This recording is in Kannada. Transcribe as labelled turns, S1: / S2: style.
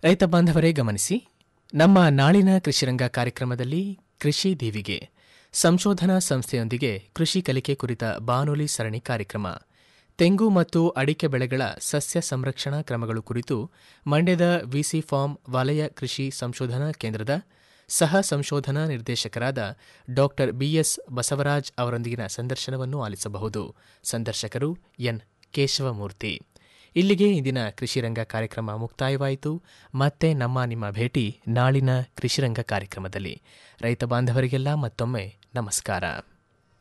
S1: ರೈತ ಬಾಂಧವರೇ ಗಮನಿಸಿ ನಮ್ಮ ನಾಳಿನ ಕೃಷಿರಂಗ ಕಾರ್ಯಕ್ರಮದಲ್ಲಿ ಕೃಷಿ ದೀವಿಗೆ ಸಂಶೋಧನಾ ಸಂಸ್ಥೆಯೊಂದಿಗೆ ಕೃಷಿ ಕಲಿಕೆ ಕುರಿತ ಬಾನುಲಿ ಸರಣಿ ಕಾರ್ಯಕ್ರಮ ತೆಂಗು ಮತ್ತು ಅಡಿಕೆ ಬೆಳೆಗಳ ಸಸ್ಯ ಸಂರಕ್ಷಣಾ ಕ್ರಮಗಳು ಕುರಿತು ಮಂಡ್ಯದ ವಿಸಿ ಫಾರ್ಮ್ ವಲಯ ಕೃಷಿ ಸಂಶೋಧನಾ ಕೇಂದ್ರದ ಸಹ ಸಂಶೋಧನಾ ನಿರ್ದೇಶಕರಾದ ಡಾ ಬಿಎಸ್ ಬಸವರಾಜ್ ಅವರೊಂದಿಗಿನ ಸಂದರ್ಶನವನ್ನು ಆಲಿಸಬಹುದು ಸಂದರ್ಶಕರು ಎನ್ ಕೇಶವಮೂರ್ತಿ ಇಲ್ಲಿಗೆ ಇಂದಿನ ಕೃಷಿರಂಗ ಕಾರ್ಯಕ್ರಮ ಮುಕ್ತಾಯವಾಯಿತು ಮತ್ತೆ ನಮ್ಮ ನಿಮ್ಮ ಭೇಟಿ ನಾಳಿನ ಕೃಷಿರಂಗ ಕಾರ್ಯಕ್ರಮದಲ್ಲಿ ರೈತ ಬಾಂಧವರಿಗೆಲ್ಲ ಮತ್ತೊಮ್ಮೆ ನಮಸ್ಕಾರ